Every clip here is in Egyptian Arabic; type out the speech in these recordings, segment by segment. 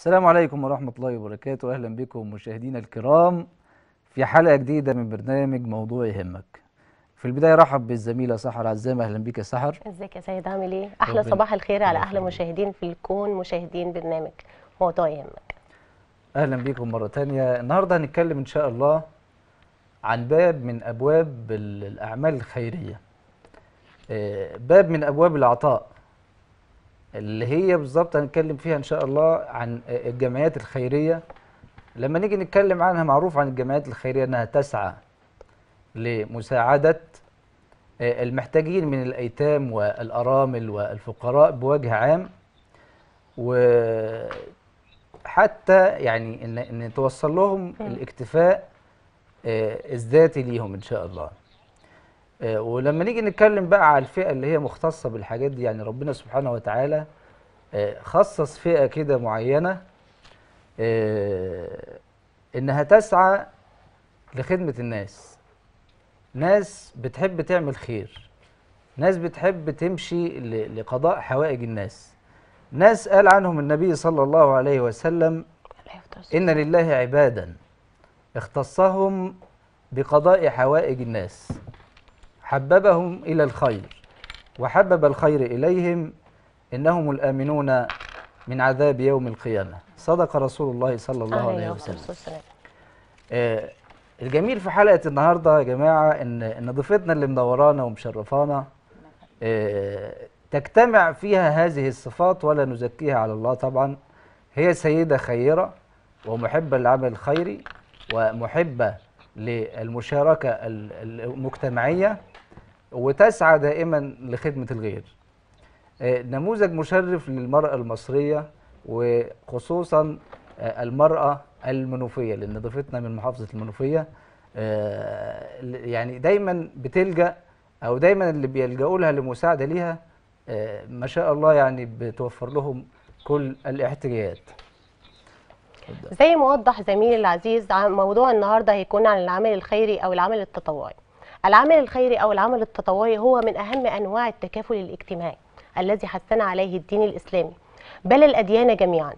السلام عليكم ورحمة الله وبركاته أهلا بكم مشاهدينا الكرام في حلقة جديدة من برنامج موضوع يهمك في البداية رحب بالزميلة سحر عزام أهلا بك يا سحر ازيك يا سيد عامل ايه؟ احلى ربنا- صباح الخير على الله احلى يخليك. مشاهدين في الكون مشاهدين برنامج موضوع يهمك أهلا بكم مرة تانية النهاردة هنتكلم إن شاء الله عن باب من أبواب ال- الأعمال الخيرية آه، باب من أبواب العطاء اللي هي بالظبط هنتكلم فيها إن شاء الله عن آه، الجمعيات الخيرية لما نيجي نتكلم عنها معروف عن الجمعيات الخيرية أنها تسعى لمساعدة آه، المحتاجين من الأيتام والأرامل والفقراء بوجه عام وحتى يعني ان ان توصل لهم مم. الاكتفاء آه، الذاتي ليهم ان شاء الله آه، ولما نيجي نتكلم بقى على الفئه اللي هي مختصه بالحاجات دي يعني ربنا سبحانه وتعالى آه، خصص فئه كده معينه آه، انها تسعى لخدمه الناس ناس بتحب تعمل خير ناس بتحب تمشي ل- لقضاء حوائج الناس ناس قال عنهم النبي صلى الله عليه وسلم الله يفتح إن لله عبادا اختصهم بقضاء حوائج الناس حببهم إلى الخير وحبب الخير إليهم إنهم الآمنون من عذاب يوم القيامة صدق رسول الله صلى الله عليه عليه وسلم الصلاه والسلام آه، الجميل في حلقة النهاردة يا جماعة إن إن ضيفتنا اللي منورانا ومشرفانا آه، تجتمع فيها هذه الصفات ولا نزكيها على الله طبعا هي سيدة خيرة ومحبة للعمل الخيري ومحبة للمشاركة ال- المجتمعية وتسعى دائما لخدمة الغير آه، نموذج مشرف للمرأة المصرية وخصوصا آه، المرأة المنوفية لأن ضيفتنا من محافظة المنوفية آه، ل- يعني دايما بتلجأ أو دايما اللي بيلجأوا لها لمساعدة ليها آه، ما شاء الله يعني بتوفر لهم كل الاحتياجات زي ما وضح زميلي العزيز عن موضوع النهارده هيكون عن العمل الخيري او العمل التطوعي العمل الخيري او العمل التطوعي هو من اهم انواع التكافل الاجتماعي الذي حثنا عليه الدين الاسلامي بل الاديان جميعا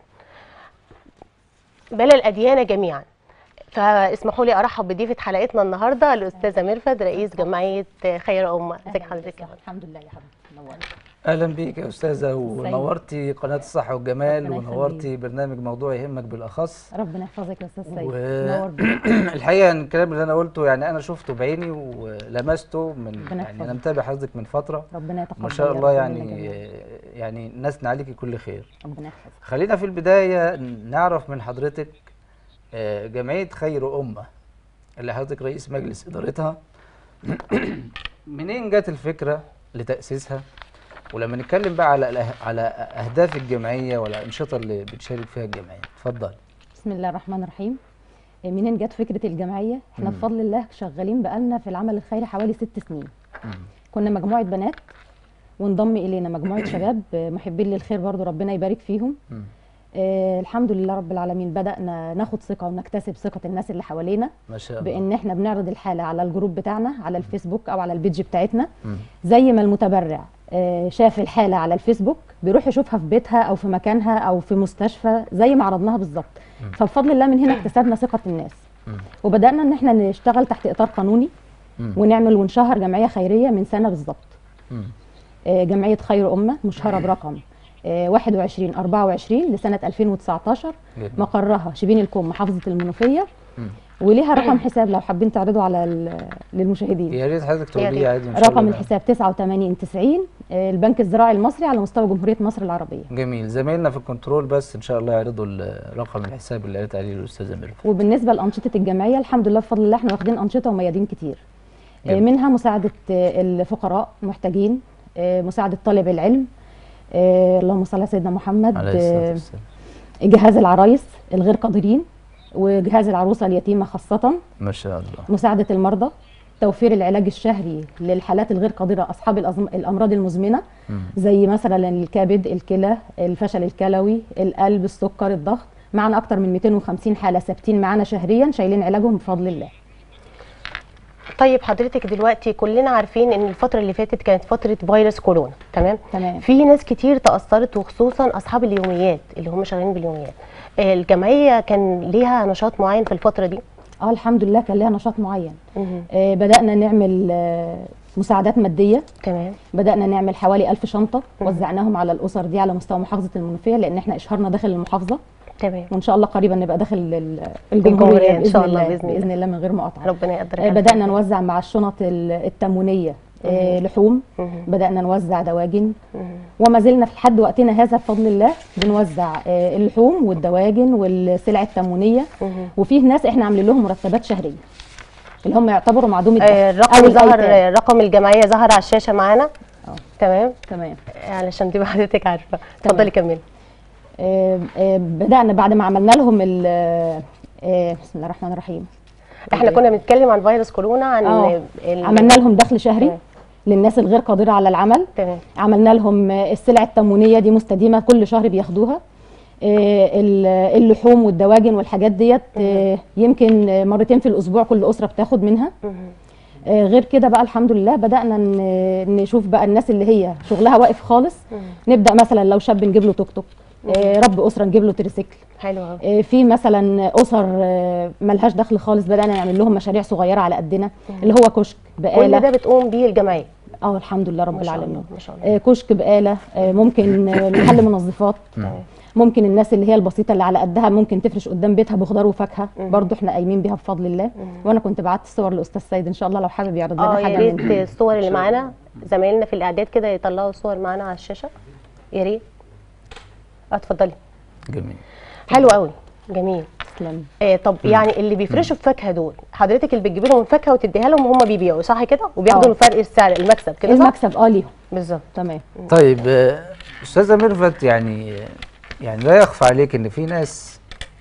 بل الاديان جميعا فاسمحوا لي ارحب بضيفه حلقتنا النهارده الاستاذه ميرفت رئيس جمعيه خير امه ازيك حضرتك يا فندم؟ الحمد لله يا حبيبتي نورت اهلا بيك يا استاذه ونورتي قناه الصحه والجمال ربنا ونورتي يخليك. برنامج موضوع يهمك بالاخص ربنا يحفظك يا استاذ سيد و... نور بيك. الحقيقه إن الكلام اللي انا قلته يعني انا شفته بعيني ولمسته من ربنا يعني انا يحفظك. متابع حضرتك من فتره ربنا يتقبل ما شاء يا الله رب يعني مننا جميعاً. يعني نسنا عليكي كل خير ربنا يحفظك خلينا في البدايه نعرف من حضرتك آه، جمعيه خير امه اللي حضرتك رئيس مجلس ادارتها منين جت الفكره لتاسيسها ولما نتكلم بقى على الأه- على اهداف الجمعيه والانشطه اللي بتشارك فيها الجمعيه اتفضل بسم الله الرحمن الرحيم آه، منين جت فكره الجمعيه احنا بفضل الله شغالين بقالنا في العمل الخيري حوالي ست سنين كنا مجموعه بنات وانضم الينا مجموعه شباب آه، محبين للخير برضو ربنا يبارك فيهم مم. آه الحمد لله رب العالمين بدانا ناخد ثقه ونكتسب ثقه الناس اللي حوالينا ما شاء الله بان احنا بنعرض الحاله على الجروب بتاعنا على الفيسبوك او على البيج بتاعتنا مم. زي ما المتبرع آه، شاف الحاله على الفيسبوك بيروح يشوفها في بيتها او في مكانها او في مستشفى زي ما عرضناها بالظبط فبفضل الله من هنا اكتسبنا ثقه الناس مم. وبدانا ان احنا نشتغل تحت اطار قانوني مم. ونعمل ونشهر جمعيه خيريه من سنه بالظبط مم. آه، جمعيه خير امه مشهره برقم آه، 21 24 لسنه 2019 جميل. مقرها شبين الكوم محافظه المنوفيه مم. وليها رقم حساب لو حابين تعرضوا على ال- للمشاهدين يا ريت حضرتك يا تقولي ريت. لي عادي ان شاء رقم الله الحساب 89 90 آه، البنك الزراعي المصري على مستوى جمهوريه مصر العربيه جميل زمايلنا في الكنترول بس ان شاء الله يعرضوا ال- رقم الحساب اللي قالت عليه الاستاذه ميرفت وبالنسبه لانشطه الجمعيه الحمد لله بفضل الله احنا واخدين انشطه وميادين كتير آه، جميل. منها مساعده آه، الفقراء محتاجين آه، مساعده طالب العلم آه، اللهم صل على سيدنا محمد عليه الصلاه آه، والسلام جهاز العرايس الغير قادرين وجهاز العروسه اليتيمه خاصه ما شاء الله مساعده المرضى توفير العلاج الشهري للحالات الغير قادره اصحاب الأزم- الامراض المزمنه مم. زي مثلا الكبد الكلى الفشل الكلوي القلب السكر الضغط معنا اكتر من 250 حاله ثابتين معانا شهريا شايلين علاجهم بفضل الله طيب حضرتك دلوقتي كلنا عارفين ان الفتره اللي فاتت كانت فتره فيروس كورونا تمام تمام في ناس كتير تاثرت وخصوصا اصحاب اليوميات اللي هم شغالين باليوميات آه، الجمعيه كان ليها نشاط معين في الفتره دي اه الحمد لله كان ليها نشاط معين مهم. آه بدانا نعمل آه مساعدات ماديه تمام بدانا نعمل حوالي ألف شنطه مم. وزعناهم على الاسر دي على مستوى محافظه المنوفيه لان احنا اشهارنا داخل المحافظه تمام وان شاء الله قريبا نبقى داخل ال- الجمهورية الجمهوريه إن شاء باذن الله، الله بإذن الله. باذن الله من غير مقاطعه ربنا يقدرك آه على بدانا ذلك. نوزع مع الشنط ال- التموينيه آه لحوم مهم. بدانا نوزع دواجن مهم. وما زلنا في لحد وقتنا هذا بفضل الله بنوزع آه، اللحوم والدواجن والسلع التموينيه مهم. وفيه ناس احنا عاملين لهم مرتبات شهريه اللي هم يعتبروا معدوم الدخل آه، أو الرقم ظهر الأيتام. رقم الجمعيه ظهر على الشاشه معانا آه. تمام تمام علشان تبقى حضرتك عارفه اتفضلي كملي آه، آه، بدانا بعد ما عملنا لهم ال- آه، بسم الله الرحمن الرحيم احنا كنا بنتكلم عن فيروس كورونا عن آه. ال- عملنا لهم دخل شهري تمام. للناس الغير قادره على العمل تمام عملنا لهم آه، السلع التموينيه دي مستديمه كل شهر بياخدوها آه، ال- اللحوم والدواجن والحاجات ديت آه، يمكن آه، مرتين في الاسبوع كل اسره بتاخد منها مهم. آه، غير كده بقى الحمد لله بدأنا ن- نشوف بقى الناس اللي هي شغلها واقف خالص مم. نبدأ مثلا لو شاب نجيب له توك توك آه، رب أسرة نجيب له تريسيكل حلو قوي آه، في مثلا أسر آه، ملهاش دخل خالص بدأنا نعمل لهم مشاريع صغيرة على قدنا اللي هو كشك كل بقالة ده بتقوم بيه الجمعيه اه الحمد لله رب ما شاء الله العالمين ما شاء الله آه، كشك بقالة آه، ممكن آه، محل منظفات تمام. ممكن الناس اللي هي البسيطة اللي على قدها ممكن تفرش قدام بيتها بخضار وفاكهة مم. برضو احنا قايمين بيها بفضل الله وانا كنت بعت الصور لأستاذ سيد ان شاء الله لو حابب يعرض لنا اه يا حاجة ريت منها. الصور اللي معانا زمايلنا في الاعداد كده يطلعوا الصور معانا على الشاشه يا ريت اه اتفضلي جميل حلو قوي جميل تسلم آه طب يعني اللي بيفرشوا الفاكهه دول حضرتك اللي بتجيبي لهم الفاكهه وتديها لهم وهم بيبيعوا صح كده وبياخدوا آه. الفرق السعر المكسب كده صح المكسب اه ليهم بالظبط تمام طيب آه، استاذه ميرفت يعني يعني لا يخفى عليك ان في ناس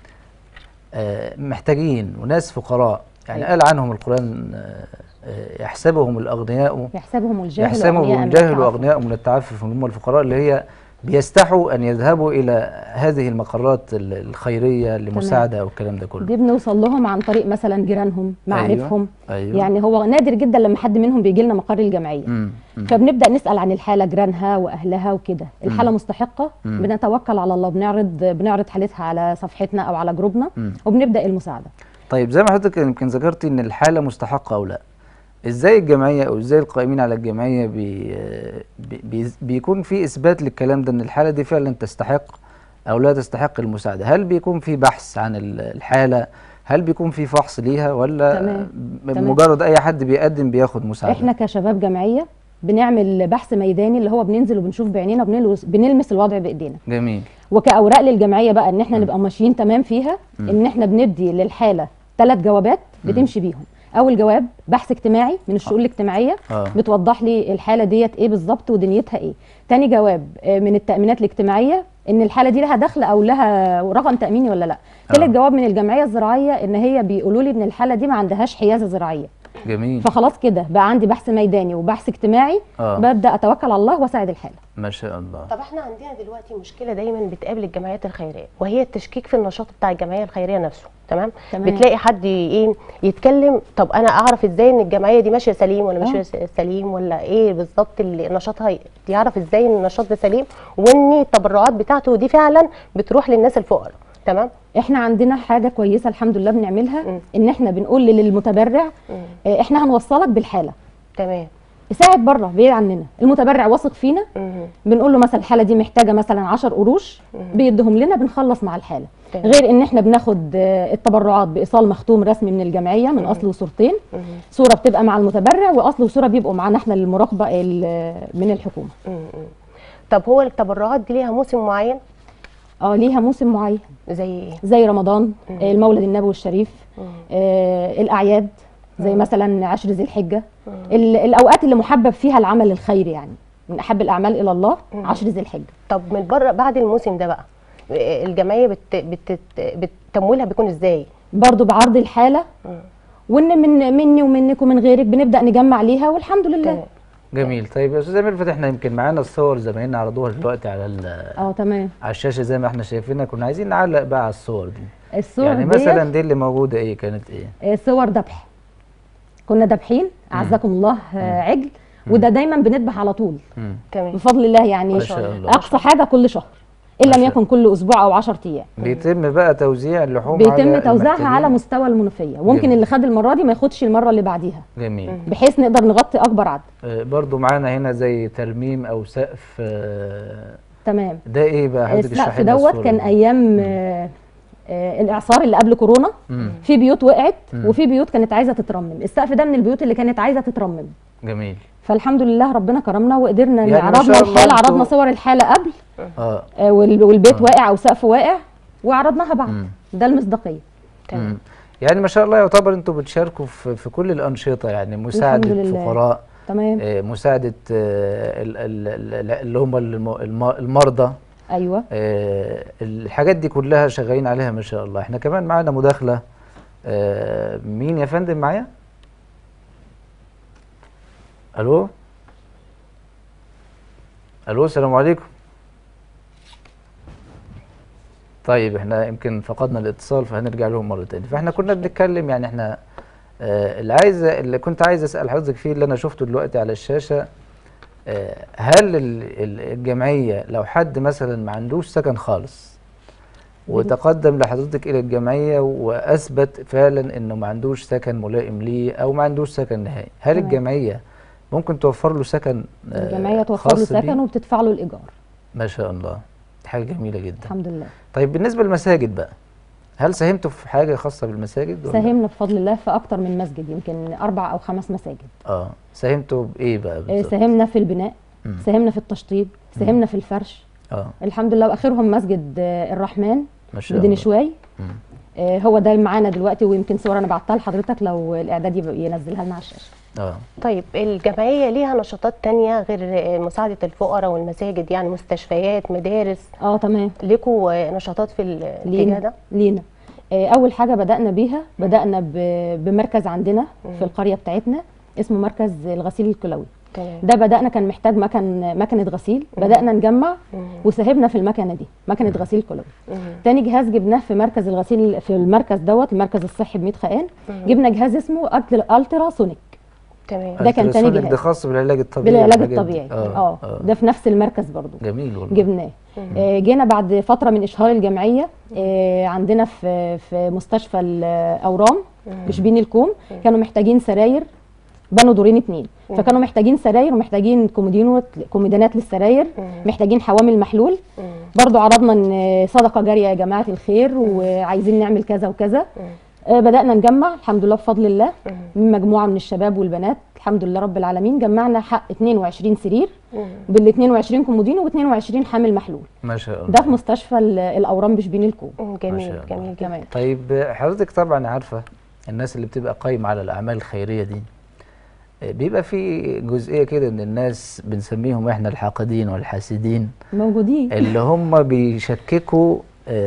آه، محتاجين وناس فقراء يعني أيوة. قال عنهم القران آه، آه، يحسبهم الاغنياء يحسبهم الجاهل يحسبهم أغنياء من الجاهل التعفف. واغنياء من التعفف هم الفقراء اللي هي بيستحوا ان يذهبوا الى هذه المقرات ال- الخيريه لمساعده او الكلام ده كله دي بنوصل لهم عن طريق مثلا جيرانهم معارفهم أيوة. يعني هو نادر جدا لما حد منهم بيجي لنا مقر الجمعيه مم. مم. فبنبدا نسال عن الحاله جيرانها واهلها وكده الحاله مستحقه مم. بنتوكل على الله بنعرض بنعرض حالتها على صفحتنا او على جروبنا مم. وبنبدا المساعده طيب زي ما حضرتك يمكن ذكرتي ان الحاله مستحقه او لا ازاي الجمعيه او ازاي القائمين على الجمعيه بي بي بي بيكون في اثبات للكلام ده ان الحاله دي فعلا تستحق او لا تستحق المساعده هل بيكون في بحث عن ال- الحاله هل بيكون في فحص ليها ولا تمام. ب- تمام. مجرد اي حد بيقدم بياخد مساعده احنا كشباب جمعيه بنعمل بحث ميداني اللي هو بننزل وبنشوف بعينينا وبنلمس بنلمس الوضع بايدينا جميل وكاوراق للجمعيه بقى ان احنا نبقى ماشيين تمام فيها ان احنا بندي للحاله ثلاث جوابات بتمشي بيهم اول جواب بحث اجتماعي من الشؤون الاجتماعيه اه بتوضح لي الحاله ديت ايه بالظبط ودنيتها ايه تاني جواب آه، من التامينات الاجتماعيه ان الحاله دي لها دخل او لها رقم تاميني ولا لا تالت آه. جواب من الجمعيه الزراعيه ان هي بيقولوا لي ان الحاله دي ما عندهاش حيازه زراعيه جميل فخلاص كده بقى عندي بحث ميداني وبحث اجتماعي اه ببدا اتوكل على الله واساعد الحاله ما شاء الله طب احنا عندنا دلوقتي مشكله دايما بتقابل الجمعيات الخيريه وهي التشكيك في النشاط بتاع الجمعيه الخيريه نفسه تمام, تمام. بتلاقي حد ي- ايه يتكلم طب انا اعرف ازاي ان الجمعيه دي ماشيه سليم ولا ماشيه س- سليم ولا ايه بالظبط اللي نشاطها ي- يعرف ازاي ان النشاط ده سليم وان التبرعات بتاعته دي فعلا بتروح للناس الفقراء تمام احنا عندنا حاجه كويسه الحمد لله بنعملها مم. ان احنا بنقول للمتبرع مم. آه، احنا هنوصلك بالحاله تمام ساعد بره بعيد عننا المتبرع واثق فينا مم. بنقول له مثلا الحاله دي محتاجه مثلا 10 قروش مم. بيديهم لنا بنخلص مع الحاله تمام. غير ان احنا بناخد آه، التبرعات بايصال مختوم رسمي من الجمعيه من اصل وصورتين مم. صوره بتبقى مع المتبرع واصل وصوره بيبقوا معانا احنا للمراقبه ال- من الحكومه مم. مم. طب هو التبرعات دي ليها موسم معين اه ليها موسم معين زي ايه زي رمضان مم. آه، المولد النبوي الشريف مم. آه، الاعياد زي مم. مثلا عشر ذي الحجه مم. ال- الاوقات اللي محبب فيها العمل الخيري يعني من احب الاعمال الى الله مم. عشر ذي الحجه طب من بره بعد الموسم ده بقى إيه الجمعيه بت... بت... بتمويلها بيكون ازاي برضو بعرض الحاله مم. وان من مني ومنك ومن غيرك بنبدا نجمع ليها والحمد لله تمام جميل طيب يا استاذه ميرفت احنا يمكن معانا الصور زمايلنا عرضوها دلوقتي على ال- اه تمام على الشاشه زي ما احنا شايفينها كنا عايزين نعلق بقى على الصور دي الصور يعني ديت، مثلا دي اللي موجوده ايه كانت ايه آه، صور ذبح كنا دابحين اعزكم الله آه، عجل وده دايما بنذبح على طول مم. تمام بفضل الله يعني ما شاء الله. اقصى حاجه كل شهر ان ما لم شاء يكن كل اسبوع او 10 ايام بيتم بقى توزيع اللحوم بيتم على توزيعها المحتاجين؟ على مستوى المنوفيه وممكن جميل. اللي خد المره دي ما ياخدش المره اللي بعديها جميل بحيث نقدر نغطي اكبر عدد آه، برضو معانا هنا زي ترميم او سقف آه، تمام ده ايه بقى حضرتك السقف اشرحي لنا دوت الصورة كان دي. ايام آه، آه، الاعصار اللي قبل كورونا مم. في بيوت وقعت مم. وفي بيوت كانت عايزه تترمم السقف ده من البيوت اللي كانت عايزه تترمم جميل فالحمد لله ربنا كرمنا وقدرنا يعني ما عرضنا شاء الله الحاله انتوا- عرضنا صور الحاله قبل اه آه، وال- والبيت آه. واقع او سقف واقع وعرضناها بعد مم. ده المصداقيه تمام مم. يعني ما شاء الله يعتبر انتوا بتشاركوا في, في كل الانشطه يعني مساعده لله. الفقراء تمام آه، مساعده آه، ال- ال- ال- اللي هم الم- الم- المرضى ايوه آه، الحاجات دي كلها شغالين عليها ما شاء الله احنا كمان معانا مداخله آه، مين يا فندم معايا الو الو السلام عليكم طيب احنا يمكن فقدنا الاتصال فهنرجع لهم مره تانية فاحنا كنا بنتكلم يعني احنا آه، اللي عايز اللي كنت عايز اسال حضرتك فيه اللي انا شفته دلوقتي على الشاشه آه، هل ال- ال- الجمعيه لو حد مثلا ما عندوش سكن خالص وتقدم لحضرتك الى الجمعيه واثبت فعلا انه ما عندوش سكن ملائم ليه او ما عندوش سكن نهائي هل تمام. الجمعيه ممكن توفر له سكن آه، الجمعيه توفر له خاص بيه؟ سكن وبتدفع له الايجار ما شاء الله حاجه جميله جدا الحمد لله طيب بالنسبه للمساجد بقى هل ساهمتوا في حاجه خاصه بالمساجد ولا؟ ساهمنا بفضل الله في اكتر من مسجد يمكن اربع او خمس مساجد اه ساهمتوا بايه بقى آه، بالظبط؟ ساهمنا في البناء مم. ساهمنا في التشطيب ساهمنا في الفرش اه الحمد لله واخرهم مسجد آه، الرحمن ما شاء مدينه الله شوي مم. آه، هو ده اللي معانا دلوقتي ويمكن صور انا بعتها لحضرتك لو الاعداد يبقى ينزلها لنا على الشاشه اه طيب الجمعية ليها نشاطات تانية غير مساعدة الفقراء والمساجد يعني مستشفيات مدارس اه تمام ليكوا نشاطات في الاتجاه لينا ده؟ لينا آه، اول حاجه بدانا بيها بدانا ب- بمركز عندنا في القريه بتاعتنا اسمه مركز الغسيل الكلوي تمام ده بدانا كان محتاج مكن مكنه غسيل بدانا نجمع وساهمنا في المكنه دي مكنه غسيل كلوي مم. تاني جهاز جبناه في مركز الغسيل في المركز دوت المركز الصحي بميت خان جبنا جهاز اسمه ألتر- الترا سونيك تمام ده كان تاني التراسونيك جهاز. ده خاص بالعلاج الطبيعي بالعلاج والحاجات دي. الطبيعي اه اه ده في نفس المركز برضو جميل والله جبناه آه، جينا بعد فتره من اشهار الجمعيه آه، عندنا في في مستشفى الاورام بشبين الكوم كانوا محتاجين سراير بنوا دورين اتنين فكانوا محتاجين سراير ومحتاجين كومودينو كوميدانات للسراير محتاجين حوامل محلول برضو عرضنا ان صدقه جاريه يا جماعه الخير وعايزين نعمل كذا وكذا آه، بدانا نجمع الحمد لله بفضل الله من مجموعه من الشباب والبنات الحمد لله رب العالمين جمعنا حق 22 سرير بال 22 كومودينو و22 حامل محلول ما شاء الله ده في مستشفى ال- الاورام بشبين الكوم مم، ما جميل شاء الله. جميل جدا كمان طيب حضرتك طبعا عارفه الناس اللي بتبقى قايمه على الاعمال الخيريه دي آه، بيبقى في جزئيه كده ان الناس بنسميهم احنا الحاقدين والحاسدين موجودين اللي هم بيشككوا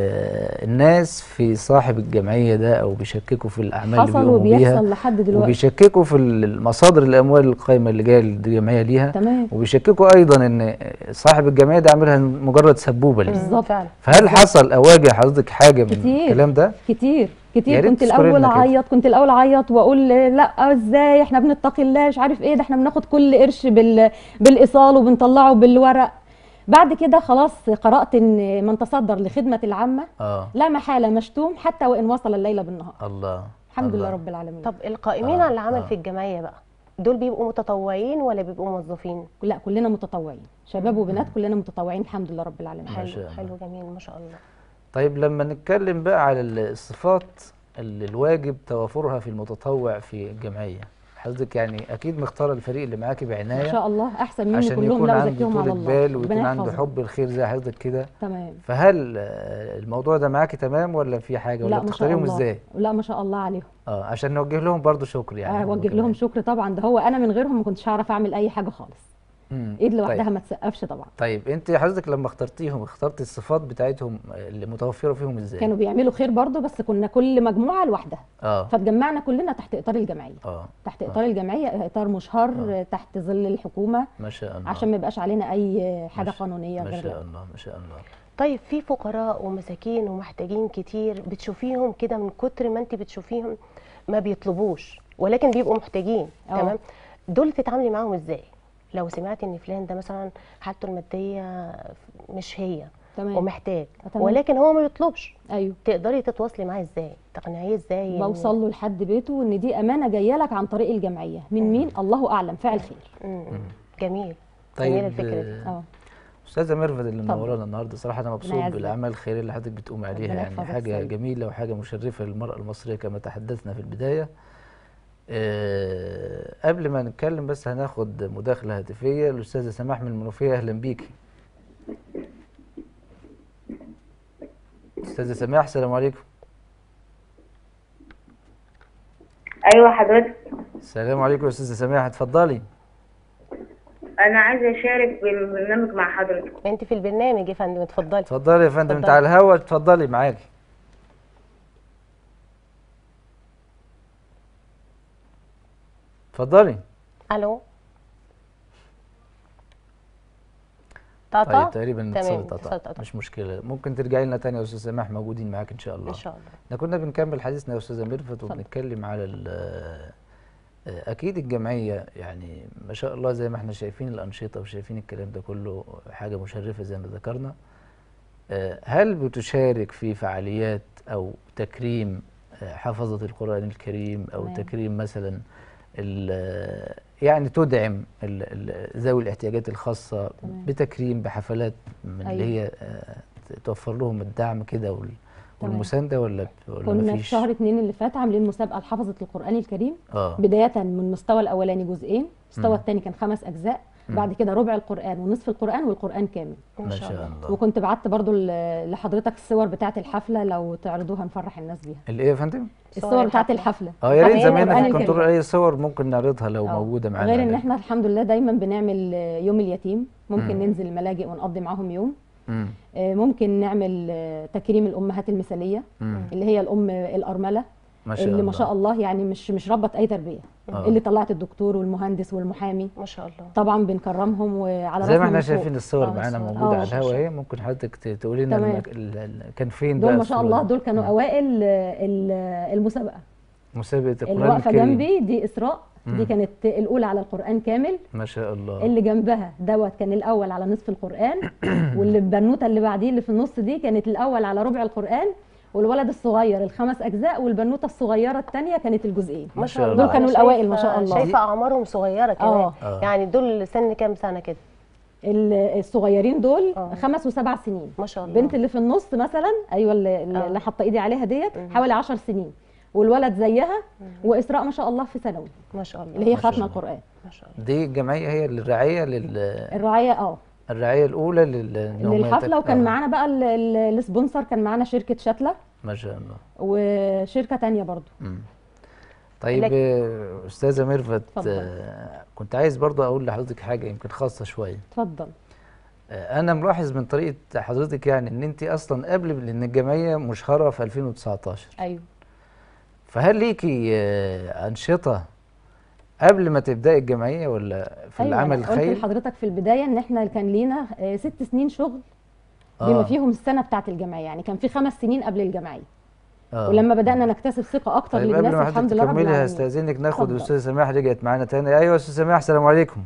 آه، الناس في صاحب الجمعيه ده او بيشككوا في الاعمال اللي حصل بيقوموا بيها وبيحصل لحد دلوقتي وبيشككوا في المصادر الاموال القائمه اللي جايه للجمعيه ليها تمام وبيشككوا ايضا ان صاحب الجمعيه ده عاملها مجرد سبوبه ليه بالظبط. فعلا فهل حصل او واجه حضرتك حاجه من كتير. الكلام ده كتير يا كتير ريت كنت تذكري الاول لنا كده. اعيط كنت الاول اعيط واقول لا ازاي احنا بنتقي الله مش عارف ايه ده احنا بناخد كل قرش بال بالايصال وبنطلعه بالورق بعد كده خلاص قرات ان من تصدر لخدمه العامه اه لا محاله مشتوم حتى وان وصل الليل بالنهار الله الحمد الله. لله رب العالمين طب القائمين آه، على العمل آه. في الجمعية بقى دول بيبقوا متطوعين ولا بيبقوا موظفين؟ لا كلنا متطوعين شباب وبنات كلنا متطوعين الحمد لله رب العالمين ما حلو شاء الله. حلو جميل ما شاء الله طيب لما نتكلم بقى على الصفات اللي الواجب توافرها في المتطوع في الجمعيه حضرتك يعني اكيد مختاره الفريق اللي معاكي ان بعنايه شاء الله احسن مني عشان كلهم يكون لا عنده ازكيهم على طولة الله بال ويكون ربنا عنده يحفظهم. حب الخير زي حضرتك كده تمام فهل آه، الموضوع ده معاكي تمام ولا في حاجه ولا لا ما شاء بتختاريهم الله ازاي لا ما شاء الله عليهم اه عشان نوجه لهم برضو شكر يعني هم اوجه كمان. لهم شكر طبعا ده هو انا من غيرهم ما كنتش هعرف اعمل اي حاجه خالص مم. ايد لوحدها طيب. ما تسقفش طبعا طيب انت حضرتك لما اخترتيهم اخترتي الصفات بتاعتهم اللي متوفره فيهم ازاي كانوا بيعملوا خير برضه بس كنا كل مجموعه لوحدها اه فاتجمعنا كلنا تحت اطار الجمعيه اه تحت اطار الجمعيه اطار مشهر آه. تحت ظل الحكومه ما شاء الله عشان ما يبقاش علينا اي حاجه ما شاء- قانونيه ما غير شاء كده. الله ما شاء الله طيب في فقراء ومساكين ومحتاجين كتير بتشوفيهم كده من كتر ما انت بتشوفيهم ما بيطلبوش ولكن بيبقوا محتاجين اه. تمام دول تتعاملي معاهم ازاي لو سمعتي ان فلان ده مثلا حالته الماديه مش هي تمام ومحتاج آه، تمام. ولكن هو ما بيطلبش ايوه تقدري تتواصلي معاه ازاي تقنعيه ازاي إن- بوصل له لحد بيته ان دي امانه جايه لك عن طريق الجمعيه من مين الله اعلم فاعل خير مم. جميل طيب جميله الفكره دي آه، اه استاذه ميرفت اللي اتفضل. منورانا النهارده صراحه انا مبسوط يعزك. بالاعمال الخيريه اللي حضرتك بتقوم عليها ربنا يعني يحفظك حاجه سيد. جميله وحاجه مشرفه للمراه المصريه كما تحدثنا في البدايه أه قبل ما نتكلم بس هناخد مداخله هاتفيه الاستاذه سماح من المنوفيه اهلا بيكي استاذه سماح السلام عليكم ايوه حضرتك السلام عليكم يا استاذه سماح اتفضلي انا عايزه اشارك بالبرنامج مع حضرتك انت في البرنامج يا فندم اتفضلي اتفضلي يا فندم انت اتفضلي. على الهوا اتفضلي معاكي اتفضلي الو طاطا طيب تقريبا تمام اتصال اتصال اتقطع طاطا. مش مشكله ممكن ترجعي لنا تاني يا استاذ سماح موجودين معاك ان شاء الله ان شاء الله احنا كنا بنكمل حديثنا يا استاذه ميرفت وبنتكلم على ال- آه، اكيد الجمعيه يعني ما شاء الله زي ما احنا شايفين الانشطه وشايفين الكلام ده كله حاجه مشرفه زي ما ذكرنا آه، هل بتشارك في فعاليات او تكريم آه، حفظه القران الكريم او تمام. تكريم مثلا ال- يعني تدعم ال- ال- ذوي الاحتياجات الخاصه تمام. بتكريم بحفلات من اللي أيوة. هي آه، توفر لهم الدعم كده وال- تمام. والمسانده ولا ولا كنا في مفيش؟ شهر اتنين اللي فات عاملين مسابقه لحفظه القران الكريم اه بدايه من المستوى الاولاني جزئين مم. المستوى الثاني كان خمس اجزاء بعد كده ربع القران ونصف القران والقران كامل ما شاء الله وكنت بعت برضو ل- لحضرتك الصور بتاعه الحفله لو تعرضوها نفرح الناس بيها الايه يا فندم؟ الصور بتاعه الحفلة. الحفله اه يا ريت طب هي زماننا القرآن في الكنترول الكريم. اي صور ممكن نعرضها لو آه. موجوده معانا غير ان يعني. احنا الحمد لله دايما بنعمل آه، يوم اليتيم ممكن مم. ننزل ملاجئ ونقضي معاهم يوم مم. آه، ممكن نعمل آه، تكريم الامهات المثاليه مم. اللي هي الام الارمله ما شاء اللي الله ما شاء الله يعني مش مش ربط اي تربيه آه. اللي طلعت الدكتور والمهندس والمحامي ما شاء الله طبعا بنكرمهم وعلى زي ما راسنا احنا من فوق. شايفين الصور آه، معانا الصور. موجوده آه، على الهوا شاشة. اهي ممكن حضرتك ت- تقولي لنا تمام. المك... ال- ال- كان فين دول بقى ما شاء الصورة الله دي؟ دول كانوا مم. اوائل آه، ال- المسابقه مسابقه اللي القران واقفه الكريم جنبي دي اسراء مم. دي كانت الاولى على القران كامل ما شاء الله اللي جنبها دوت كان الاول على نصف القران واللي البنوته اللي بعديه اللي في النص دي كانت الاول على ربع القران والولد الصغير الخمس اجزاء والبنوته الصغيره الثانيه كانت الجزئين ما ما شاء شاء الله. الله دول كانوا أنا الأوائل ما شايفة- شاء الله. شايفه اعمارهم صغيره كمان آه. آه. يعني دول سن كام سنه كده ال- الصغيرين دول آه. خمس وسبع سنين ما شاء الله البنت اللي في النص مثلا ايوه اللي, آه. اللي حاطه ايدي عليها ديت مم. حوالي 10 سنين والولد زيها واسراء ما شاء الله في ثانوي ما شاء الله اللي هي ما شاء خاتمه الله. القران ما شاء الله دي الجمعيه هي الرعايه لل الرعايه اه الرعايه الاولى لل إن هم للحفله يتك- وكان آه. معانا بقى ال- ال- السبونسر كان معانا شركه شتله ما شاء الله وشركه تانية برضو مم. طيب لك- آه، استاذه ميرفت اتفضل. آه، كنت عايز برضو اقول لحضرتك حاجه يمكن خاصه شويه اتفضل آه، انا ملاحظ من طريقه حضرتك يعني ان انت اصلا قبل لان الجمعيه مشهره في 2019 ايوه فهل ليكي آه، انشطه قبل ما تبداي الجمعيه ولا في أيوة العمل أنا قلت الخيري لحضرتك في البدايه ان احنا كان لينا آه، ست سنين شغل بما آه. فيهم السنه بتاعه الجمعيه يعني كان في خمس سنين قبل الجمعيه آه. ولما بدانا نكتسب ثقه اكتر طيب للناس قبل ما الحمد حضرتك لله رب تكملي العالمين هستاذنك ناخد اتفضل. الاستاذه سماح رجعت معانا تاني ايوه استاذ سماح السلام عليكم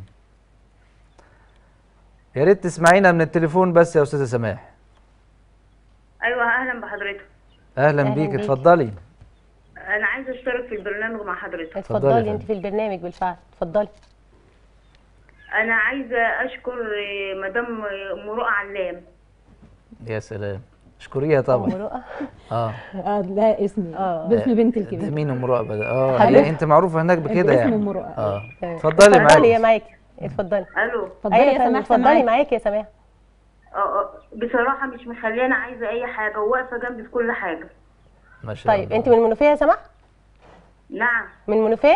يا ريت تسمعينا من التليفون بس يا استاذه سماح ايوه اهلا بحضرتك اهلا أهلاً بيك بيك. اتفضلي انا عايزه اشترك في البرنامج مع حضرتك اتفضلي يا اتفضلي انت فندم. في البرنامج بالفعل اتفضلي انا عايزه اشكر آه، مدام آه، مروءه علام يا سلام اشكريها طبعا امرأة اه اه لا اسمي آه. باسم بنتي ده الكبيره مين ام رؤى ده اه حبيبتي. يعني انت معروفه هناك بكده باسم يعني ام رؤى اه تمام. اتفضلي اتفضلي يا معاكي معاكي اتفضلي الو اتفضلي أيوة يا فندم، سماح اتفضلي سامعاكي. معاكي يا سماح اه آه، بصراحه مش مخلياني عايزه اي حاجه وواقفه جنبي في كل حاجه ما شاء طيب الله انت من المنوفيه يا سماح نعم من المنوفيه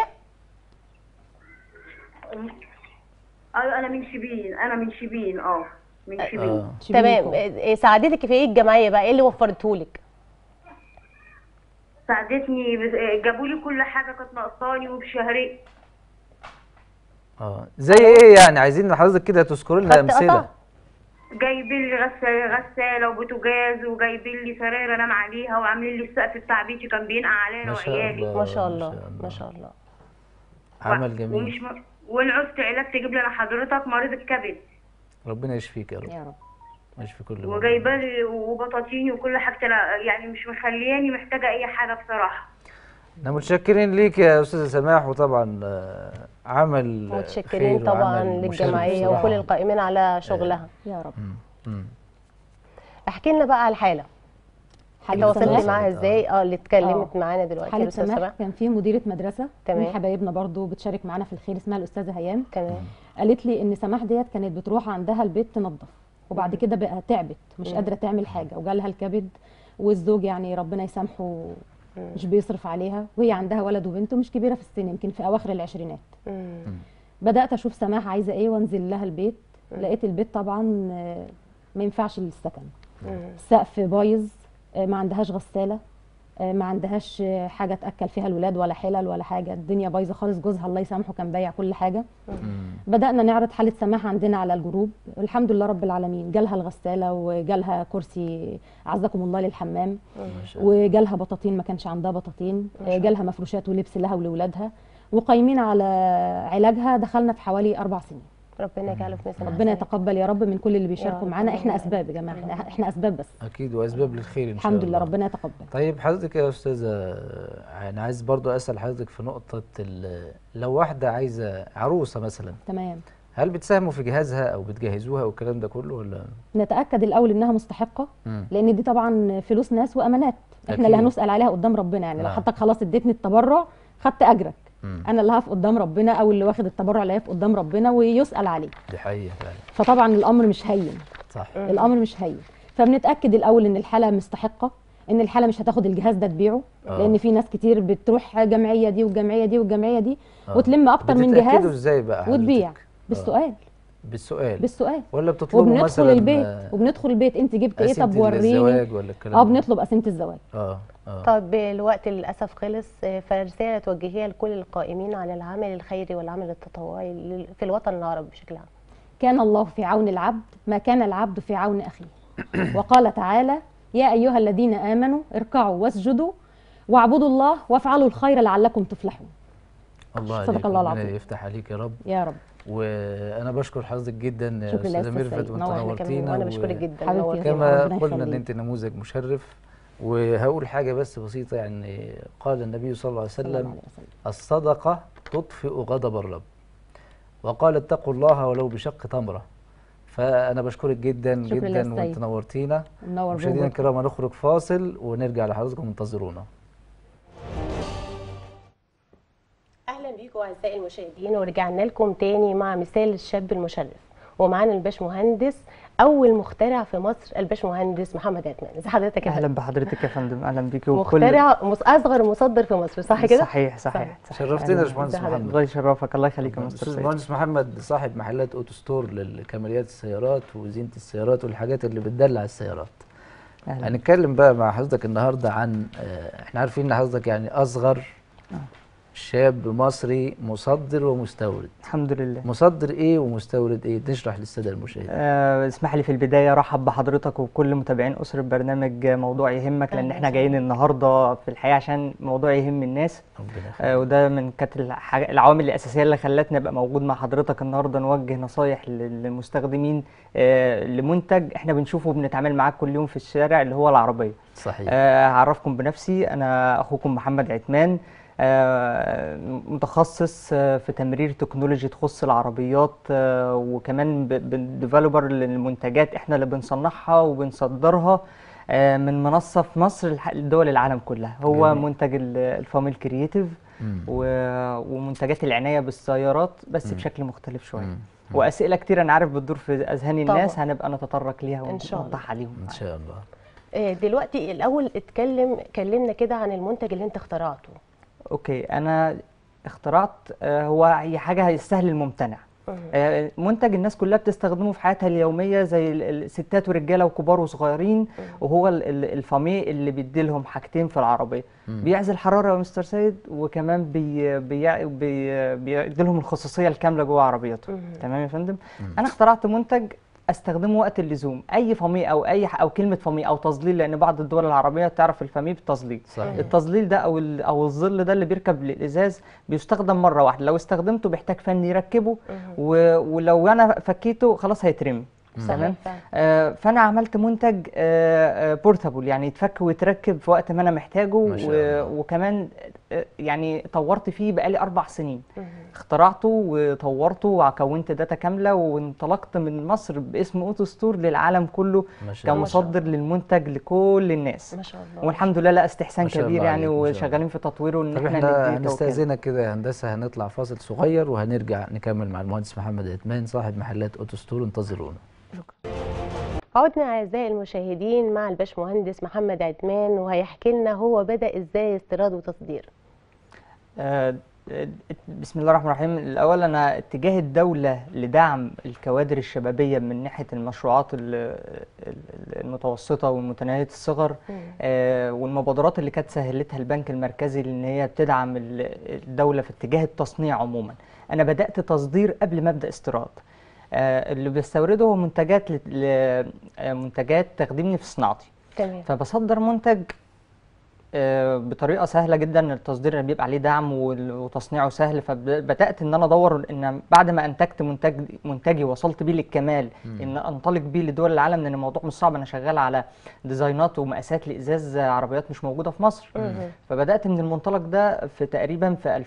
ايوه انا من شبين انا من شبين اه من شبين اه تمام شبيكو. إيه- ساعدتك في ايه الجمعيه بقى ايه اللي وفرتهولك ساعدتني بس- جابوا لي كل حاجه كانت ناقصاني وبشهرين اه زي ايه يعني عايزين حضرتك كده تذكر لنا خط امثله قطع؟ جايبين لي غسالة غسالة وبوتاجاز وجايبين لي سراير انام عليها وعاملين لي السقف بتاع بيتي كان بينقع علينا ما شاء وعيالي الله ما شاء الله ما شاء الله عمل جميل ومش م... وان عوزت علاج تجيب لنا حضرتك مريض الكبد ربنا يشفيك يا رب يا رب يشفي كل مريض. وجايبه لي وبطاطيني وكل حاجه لا يعني مش مخلياني محتاجه اي حاجه بصراحه احنا متشكرين ليك يا استاذه سماح وطبعا آه، عمل آه، متشكرين خير طبعا وعمل مشرف للجمعيه بصراحة. وكل القائمين على شغلها يا رب مم. مم. احكي لنا بقى على الحاله حاله تواصلتي سماح. سماح معاها ازاي اه اللي اتكلمت آه. معانا دلوقتي حاله الاستاذ سماح سماح كان في مديره مدرسه تمام. من حبايبنا برضو بتشارك معانا في الخير اسمها الاستاذه هيام تمام قالت لي ان سماح ديت كانت بتروح عندها البيت تنظف وبعد كده بقى تعبت مش قادره تعمل حاجه وجالها الكبد والزوج يعني ربنا يسامحه مش بيصرف عليها وهي عندها ولد وبنت ومش كبيره في السن يمكن في اواخر العشرينات مم. بدات اشوف سماح عايزه ايه وانزل لها البيت لقيت البيت طبعا آه، ما ينفعش للسكن مم. السقف بايظ آه، ما عندهاش غساله آه، ما عندهاش آه، حاجه تاكل فيها الولاد ولا حلل ولا حاجه الدنيا بايظه خالص جوزها الله يسامحه كان بايع كل حاجه مم. بدأنا نعرض حالة سماح عندنا على الجروب الحمد لله رب العالمين جالها الغسالة وجالها كرسي أعزكم الله للحمام ما شاء الله. وجالها بطاطين ما كانش عندها بطاطين ما شاء جالها مفروشات ولبس لها ولولادها وقايمين على علاجها دخلنا في حوالي أربع سنين ربنا يجعله في ميزان ربنا حسناته. يتقبل يا رب من كل اللي بيشاركوا رب معانا احنا آمين. أسباب يا جماعة احنا, احنا أسباب بس اكيد واسباب للخير ان شاء الحمد الله لله ربنا يتقبل طيب حضرتك يا استاذه انا عايز برضو اسال حضرتك في نقطه ال- لو واحده عايزه عروسه مثلا تمام هل بتساهموا في جهازها او بتجهزوها والكلام ده كله ولا نتأكد الأول إنها مستحقة مم. لان دي طبعا فلوس ناس وامانات احنا اللي أكيد. هنسال عليها قدام ربنا يعني لو نعم. حضرتك خلاص اديتني التبرع خدت اجرك مم. انا اللي هقف قدام ربنا او اللي واخد التبرع اللي هيقف قدام ربنا ويسال عليه دي حقيقه فعلا فطبعا الامر مش هين صح الامر مش هين فبنتاكد الاول ان الحاله مستحقه ان الحاله مش هتاخد الجهاز ده تبيعه آه. لان في ناس كتير بتروح جمعيه دي والجمعيه دي والجمعيه دي آه. وتلم اكتر من بتتأكدوا جهاز ازاي بقى حضرتك؟ وتبيع آه. بالسؤال بالسؤال بالسؤال ولا بتطلبوا وبندخل مثلا البيت آه، وبندخل البيت انت جبت ايه قسيمة طب وريني الزواج ولا الكلام اه ده؟ بنطلب قسيمه الزواج اه اه طب الوقت للاسف خلص آه، فرساله توجهيها لكل القائمين على العمل الخيري والعمل التطوعي لل- في الوطن العربي بشكل عام كان الله في عون العبد ما كان العبد في عون اخيه وقال تعالى يا ايها الذين امنوا اركعوا واسجدوا واعبدوا الله وافعلوا الخير لعلكم تفلحون الله صدق عليك الله ربنا العظيم. يفتح عليك يا رب يا رب وانا بشكر حضرتك جدا يا شكرا لله استاذه أستاذ ميرفت سيد. وانت نور. واحنا كمان نورتينا وانا و- بشكرك جدا حبيبتي نورتينا. يا كما ربنا قلنا ان يخليك. انت نموذج مشرف وهقول حاجه بس بسيطه يعني قال النبي صلى الله عليه صلى الله وسلم عليه وسلم الصدقه تطفئ غضب الرب وقال اتقوا الله ولو بشق تمره فانا بشكرك جدا شكرا جدا لله وانت السيد. نورتينا منور مشاهدينا بوجودك. الكرام هنخرج فاصل ونرجع لحضراتكم انتظرونا اهلا بيكم اعزائي المشاهدين ورجعنا لكم تاني مع مثال الشاب المشرف ومعانا الباشمهندس اول مخترع في مصر الباشمهندس محمد عثمان ازي حضرتك يا اهلا فندم بحضرتك يا فندم اهلا بيكي وكل مخترع مص- اصغر مصدر في مصر صح كده صحيح صحيح, صحيح. شرفتنا يا أهلاً. باشمهندس ازي حضرتك؟ محمد الله يشرفك الله يخليك يا مستر الاستاذ سيد مهندس محمد صاحب محلات اوتو ستور لكماليات السيارات وزينه السيارات والحاجات اللي بتدلع السيارات اهلا هنتكلم بقى مع حضرتك النهارده عن آه، احنا عارفين ان حضرتك يعني اصغر شاب مصري مصدر ومستورد الحمد لله مصدر ايه ومستورد ايه نشرح للساده المشاهدين آه اسمح لي في البدايه ارحب بحضرتك وكل متابعين اسره برنامج موضوع يهمك لان أهلاً احنا وسهلاً. جايين النهارده في الحقيقه عشان موضوع يهم الناس ربنا يخليك آه وده من كانت الح- العوامل الاساسيه اللي خلتني ابقى موجود مع حضرتك النهارده نوجه نصايح لل- للمستخدمين آه لمنتج احنا بنشوفه وبنتعامل معاه كل يوم في الشارع اللي هو العربيه صحيح آه، هعرفكم بنفسي انا اخوكم محمد عثمان آه، متخصص آه، في تمرير تكنولوجي تخص العربيات آه، وكمان ديفلوبر للمنتجات احنا اللي بنصنعها وبنصدرها آه، من منصة في مصر لح- لدول العالم كلها هو جميل. منتج ال- الفاميل كرييتيف مم. و- ومنتجات العناية بالسيارات بس مم. بشكل مختلف شوية مم. وأسئلة كتير أنا عارف بتدور في أذهان طبعاً. الناس هنبقى نتطرق ليها إن شاء الله. ونوضح عليهم ان شاء الله آه، دلوقتي الاول اتكلم كلمنا كده عن المنتج اللي انت اخترعته اوكي انا اخترعت آه، هو هي حاجه السهل الممتنع آه، منتج الناس كلها بتستخدمه في حياتها اليوميه زي ال- الستات ورجاله وكبار وصغيرين وهو ال- ال- الفامي اللي بيدي لهم حاجتين في العربيه بيعزل حراره يا مستر سيد وكمان بي بي بي بيدي لهم الخصوصيه الكامله جوه عربيتهم تمام يا فندم انا اخترعت منتج استخدمه وقت اللزوم اي فامي او اي ح- او كلمه فامي او تظليل لان بعض الدول العربيه تعرف الفامي بالتظليل صحيح التظليل ده او ال- او الظل ده اللي بيركب للازاز بيستخدم مره واحده لو استخدمته بيحتاج فن يركبه و... ولو انا فكيته خلاص هيترمي تمام فعلا. آه، فانا عملت منتج بورتابل يعني يتفك ويتركب في وقت ما انا محتاجه ما شاء و... الله. وكمان آه، يعني طورت فيه بقالي اربع سنين اخترعته وطورته وكونت داتا كامله وانطلقت من مصر باسم اوتو ستور للعالم كله ما شاء الله كمصدر للمنتج لكل الناس ما شاء الله والحمد لله لا استحسان ما شاء كبير الله يعني عليك، ما شاء الله. وشغالين في تطويره ان طب احنا احنا نديه توكيل. هنستأذنك كده يا هندسة هنطلع فاصل صغير وهنرجع نكمل مع المهندس محمد عثمان صاحب محلات اوتو ستور انتظرونا عدنا اعزائي المشاهدين مع الباشمهندس محمد عثمان وهيحكي لنا هو بدا ازاي استيراد وتصدير آه، آه، بسم الله الرحمن الرحيم الأول أنا اتجاه الدولة لدعم الكوادر الشبابية من ناحية المشروعات ال- ال- المتوسطة والمتناهية الصغر آه، والمبادرات اللي كانت سهلتها البنك المركزي لأن هي بتدعم ال- الدولة في اتجاه التصنيع عموما أنا بدأت تصدير قبل ما أبدأ استيراد آه، اللي بستورده هو منتجات لت- ل- آه، منتجات تخدمني في صناعتي تمام فبصدر منتج آه، بطريقه سهله جدا التصدير بيبقى عليه دعم وال- وتصنيعه سهل فبدات ان انا ادور ان بعد ما انتجت منتج منتجي وصلت بيه للكمال ان انطلق بيه لدول العالم لان الموضوع مش صعب انا شغال على ديزاينات ومقاسات لازاز عربيات مش موجوده في مصر فبدات من المنطلق ده في تقريبا في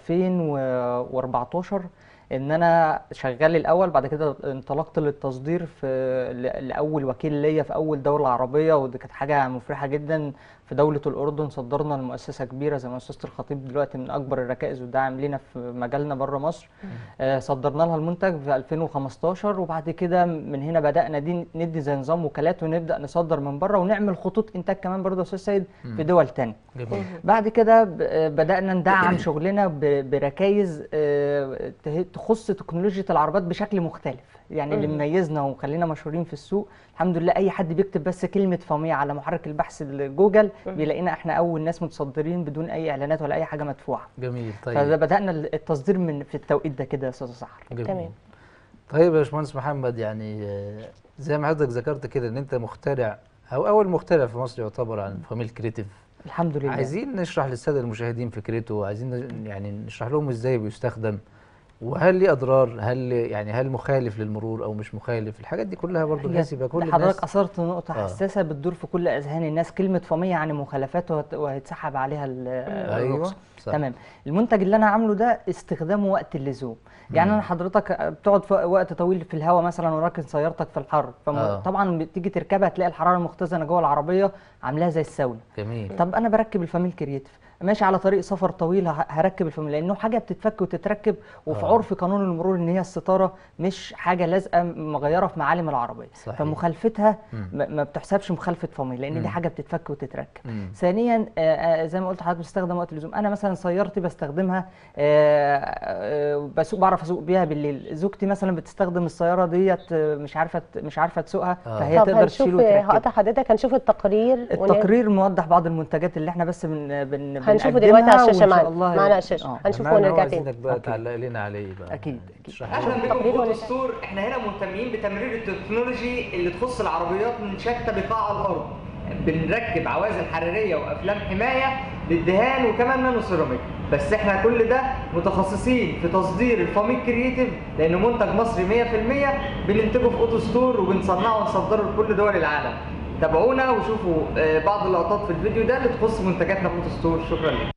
2014 ان انا شغال الاول بعد كده انطلقت للتصدير في ل- لاول وكيل ليا في اول دوله عربيه ودي كانت حاجه مفرحه جدا في دوله الاردن صدرنا لمؤسسه كبيره زي مؤسسه الخطيب دلوقتي من اكبر الركائز والداعم لينا في مجالنا بره مصر آه، صدرنا لها المنتج في 2015 وبعد كده من هنا بدانا دي ندي زي نظام وكالات ونبدا نصدر من بره ونعمل خطوط انتاج كمان برضه يا استاذ سيد في دول تانية جميل بعد كده ب- آه، بدأنا ندعم شغلنا ب- بركائز آه، ته- تخص تكنولوجيا العربات بشكل مختلف يعني اللي مميزنا وخلينا مشهورين في السوق الحمد لله اي حد بيكتب بس كلمه فاميه على محرك البحث الجوجل بيلاقينا احنا اول ناس متصدرين بدون اي اعلانات ولا اي حاجه مدفوعه جميل فده طيب بدأنا التصدير من في التوقيت ده كده يا استاذ سحر جميل. تمام. طيب يا باشمهندس محمد يعني آه، زي ما حضرتك ذكرت كده ان انت مخترع او اول مخترع في مصر يعتبر عن فاميل كريتيف الحمد لله عايزين نشرح للساده المشاهدين فكرته عايزين ن- يعني نشرح لهم ازاي بيستخدم وهل ليه اضرار هل يعني هل مخالف للمرور او مش مخالف الحاجات دي كلها برضه بحيث يبقى كل حضرتك الناس اثرت نقطه آه. حساسه بتدور في كل اذهان الناس كلمه فاميه يعني مخالفات وهت- وهيتسحب عليها ال- ايوه الرخصه صح. تمام المنتج اللي انا عامله ده استخدامه وقت اللزوم يعني انا حضرتك بتقعد في وقت طويل في الهواء مثلا وراكن سيارتك في الحر آه. فطبعا بتيجي تركبها تلاقي الحراره المختزنه جوه العربيه عاملاها زي الساونا جميل طب انا بركب الفاميل كرييتيف ماشي على طريق سفر طويل ه- هركب الفاميل لانه حاجه بتتفك وتتركب وفي آه. عرف قانون المرور ان هي الستاره مش حاجه لازقه مغيره في معالم العربيه صحيح. فمخالفتها مم. ما ما بتحسبش مخالفه فاميل لان مم. دي حاجه بتتفك وتتركب مم. ثانيا آه، آه، زي ما قلت لحضرتك بستخدم وقت اللزوم انا مثلا سيارتي بستخدمها آه، آه، بسوق بعرف اسوق بيها بالليل زوجتي مثلا بتستخدم السياره ديت آه، مش عارفه ت- مش عارفه تسوقها آه. فهي طب تقدر هنشوف تشيل وتركب هقطع حضرتك هنشوف التقرير ون- التقرير موضح بعض المنتجات اللي احنا بس بن بن هنشوفه بنقدمها دلوقتي على الشاشه وإن شاء معانا الله- معانا على الشاشه آه. هنشوفه معانا ونرجع عايزينك تاني بقى أوكي. تعلق لنا عليه بقى اكيد اكيد تشرح اهلا لنا. بكم تقرير في ولا- فوتو ستور احنا هنا مهتمين بتمرير التكنولوجي اللي تخص العربيات من شتى بقاع الارض بنركب عوازل حراريه وافلام حمايه للدهان وكمان نانو سيراميك بس احنا كل ده متخصصين في تصدير الفاميك كرييتيف لانه منتج مصري 100% بننتجه في اوتو ستور وبنصنعه ونصدره لكل دول العالم تابعونا وشوفوا آه، بعض اللقطات في الفيديو ده اللي تخص منتجاتنا في اوتو ستور شكرا لكم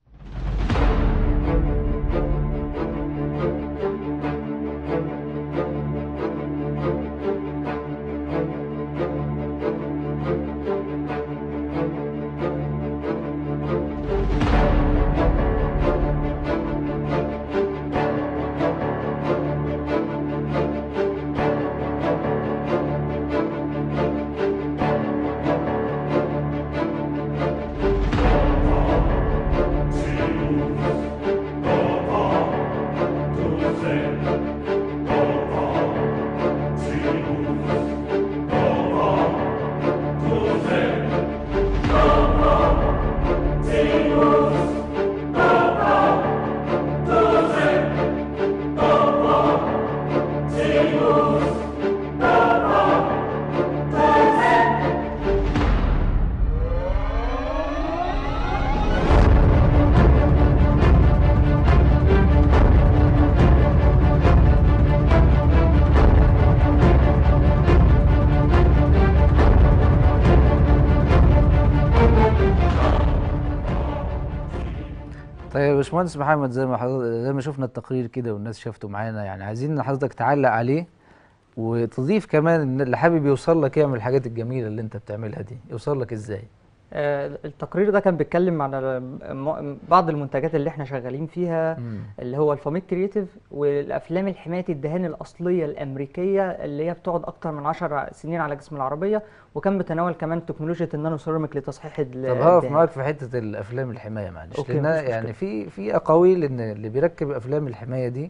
طيب يا باشمهندس محمد زي ما حضرتك زي ما شفنا التقرير كده والناس شافته معانا يعني عايزين حضرتك تعلق عليه وتضيف كمان ان اللي حابب يوصل لك يعمل الحاجات الجميله اللي انت بتعملها دي يوصل لك ازاي آه، التقرير ده كان بيتكلم على م- بعض المنتجات اللي احنا شغالين فيها مم. اللي هو الفاميك كرييتيف والافلام الحمايه الدهان الاصليه الامريكيه اللي هي بتقعد اكتر من 10 سنين على جسم العربيه وكان بتناول كمان تكنولوجيا النانو سيراميك لتصحيح ال- طب هقف الدهان. معاك في حته الافلام الحمايه معلش أوكي، لان مفيش يعني مشكلة. في في اقاويل ان اللي بيركب افلام الحمايه دي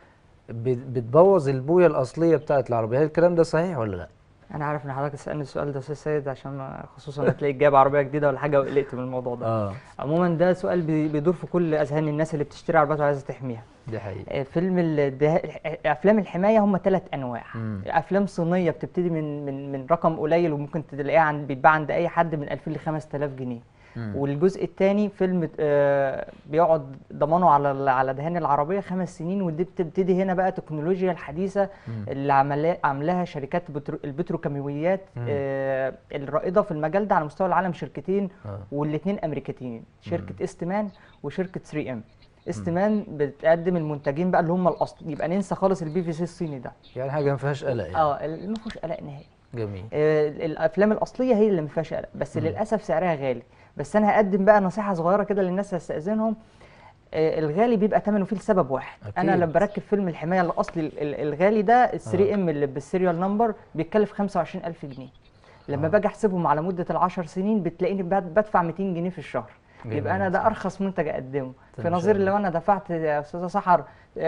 بت- بتبوظ البويه الاصليه بتاعت العربيه هل الكلام ده صحيح ولا لا انا عارف ان حضرتك تسالني السؤال ده يا استاذ سيد عشان ما- خصوصا هتلاقيك جايب عربيه جديده ولا حاجه وقلقت من الموضوع ده اه عموما ده سؤال بي- بيدور في كل اذهان الناس اللي بتشتري عربيات وعايزه تحميها دي حقيقه آه، فيلم الده... افلام الحمايه هم ثلاث انواع مم. افلام صينيه بتبتدي من من من رقم قليل وممكن تلاقيها عند بيتباع عند اي حد من 2000 ل 5000 جنيه مم. والجزء الثاني فيلم آه، بيقعد ضمانه على ال- على دهان العربيه خمس سنين ودي بتبتدي هنا بقى التكنولوجيا الحديثه مم. اللي عملا- عاملاها شركات بترو- البتروكيماويات مم. آه، الرائده في المجال ده على مستوى العالم شركتين آه. والاثنين امريكتين شركه استمان وشركه 3 ام استمان بتقدم المنتجين بقى اللي هم الاصل يبقى ننسى خالص البي في سي الصيني ده يعني حاجه ما فيهاش قلق يعني اه ال- ما فيهوش قلق نهائي جميل آه، الافلام الاصليه هي اللي ما فيهاش قلق بس للاسف سعرها غالي بس انا هقدم بقى نصيحه صغيره كده للناس هستاذنهم آه، الغالي بيبقى ثمنه فيه لسبب واحد انا أكيد. لما بركب فيلم الحمايه الاصلي ال- ال- الغالي ده ال 3 ام اللي بالسيريال نمبر بيتكلف 25000 جنيه لما آه. باجي احسبهم على مده العشر سنين بتلاقيني بد- بدفع 200 جنيه في الشهر جميل، يبقى انا ده صح. ارخص منتج اقدمه طب في ما شاء نظير الله. لو انا دفعت يا استاذه سحر